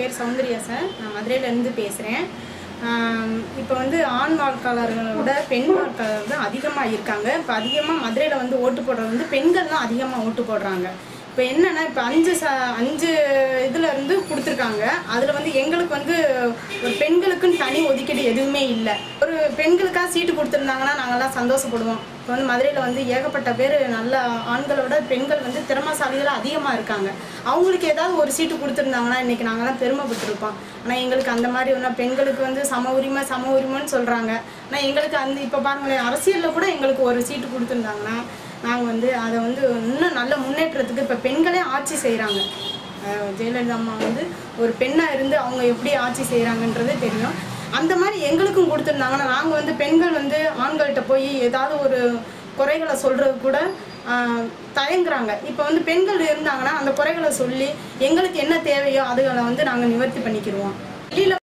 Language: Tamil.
பேர் சௌந்தர்யா சார் நான் மதுரையிலேருந்து பேசுகிறேன் இப்போ வந்து ஆண் வாக்காளர்களை விட பெண் வாக்காளர் தான் அதிகமாக இருக்காங்க இப்போ அதிகமாக மதுரையில் வந்து ஓட்டு போடுறது வந்து பெண்கள் தான் அதிகமாக ஓட்டு போடுறாங்க இப்போ என்னன்னா இப்போ அஞ்சு ச அஞ்சு இதில் இருந்து கொடுத்துருக்காங்க அதில் வந்து எங்களுக்கு வந்து ஒரு பெண்களுக்குன்னு தனி ஒதுக்கீடு எதுவுமே இல்லை ஒரு பெண்களுக்காக சீட்டு கொடுத்துருந்தாங்கன்னா நாங்கள்லாம் சந்தோஷப்படுவோம் இப்போ வந்து மதுரையில் வந்து ஏகப்பட்ட பேர் நல்ல ஆண்களோட பெண்கள் வந்து திறமசாலிகள் அதிகமாக இருக்காங்க அவங்களுக்கு ஏதாவது ஒரு சீட்டு கொடுத்துருந்தாங்கன்னா இன்றைக்கி நாங்கள்லாம் பெருமைப்பட்டிருப்போம் ஆனால் எங்களுக்கு அந்த மாதிரி ஒன்றா பெண்களுக்கு வந்து சம உரிமை சம உரிமைன்னு சொல்கிறாங்க ஆனால் எங்களுக்கு அந்த இப்போ பாருங்களேன் அரசியலில் கூட எங்களுக்கு ஒரு சீட்டு கொடுத்துருந்தாங்கன்னா நாங்கள் வந்து அதை வந்து இன்னும் நல்ல முன்னேற்றத்துக்கு இப்போ பெண்களே ஆட்சி செய்கிறாங்க ஜெயலலிதா அம்மா வந்து ஒரு பெண்ணாக இருந்து அவங்க எப்படி ஆட்சி செய்கிறாங்கன்றது தெரியும் அந்த மாதிரி எங்களுக்கும் கொடுத்துருந்தாங்கன்னா நாங்கள் வந்து பெண்கள் வந்து ஆண்கள்கிட்ட போய் ஏதாவது ஒரு குறைகளை சொல்கிறது கூட ஆஹ், தயங்குறாங்க இப்போ வந்து பெண்கள் இருந்தாங்கன்னா அந்த குறைகளை சொல்லி எங்களுக்கு என்ன தேவையோ அதுகளை வந்து நாங்கள் நிவர்த்தி பண்ணிக்கிடுவோம் வெளியில்